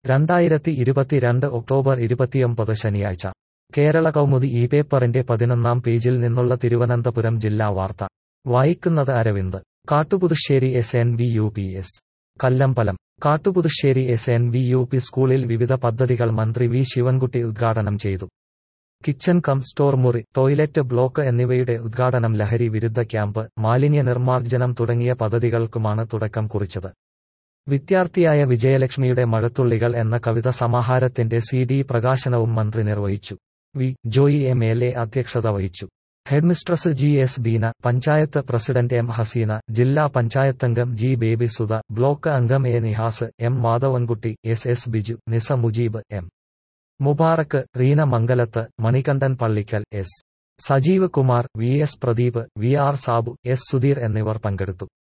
രണ്ടായിരത്തി ഇരുപത്തിരണ്ട് ഒക്ടോബർ ഇരുപത്തിയൊമ്പത് ശനിയാഴ്ച കേരള കൗമുദി ഈ പേപ്പറിന്റെ പതിനൊന്നാം പേജിൽ നിന്നുള്ള തിരുവനന്തപുരം ജില്ലാ വാർത്ത വായിക്കുന്നത് Aravind Kattuputhussery S N V U P S Kallambalam Kattuputhussery S N V U P സ്കൂളിൽ വിവിധ പദ്ധതികൾ മന്ത്രി വി ശിവൻകുട്ടി ഉദ്ഘാടനം ചെയ്തു കിച്ചൺ കം സ്റ്റോർ മുറി ടോയ്ലറ്റ് ബ്ലോക്ക് എന്നിവയുടെ ഉദ്ഘാടനം ലഹരി വിരുദ്ധ ക്യാമ്പ് മാലിന്യ നിർമ്മാർജ്ജനം തുടങ്ങിയ പദ്ധതികൾക്കുമാണ് തുടക്കം കുറിച്ചത് വിദ്യാർത്ഥിയായ വിജയലക്ഷ്മിയുടെ മഴത്തുള്ളികൾ എന്ന കവിത സമാഹാരത്തിന്റെ സി ഡി പ്രകാശനവും മന്ത്രി നിർവഹിച്ചു V Joy M L A അധ്യക്ഷത വഹിച്ചു headmistress G S Beena panchayat president M Haseena ജില്ലാ പഞ്ചായത്തംഗം ജി ബേബി സുധ ബ്ലോക്ക് അംഗം A Nihas M Madhavankutty S S Biju Nisa Mujeeb M Mubarak Reena Mangalath Manikandan Pallikkal S Sajeev Kumar V S Pradeep V R Sabu S Sudheer എന്നിവർ പങ്കെടുത്തു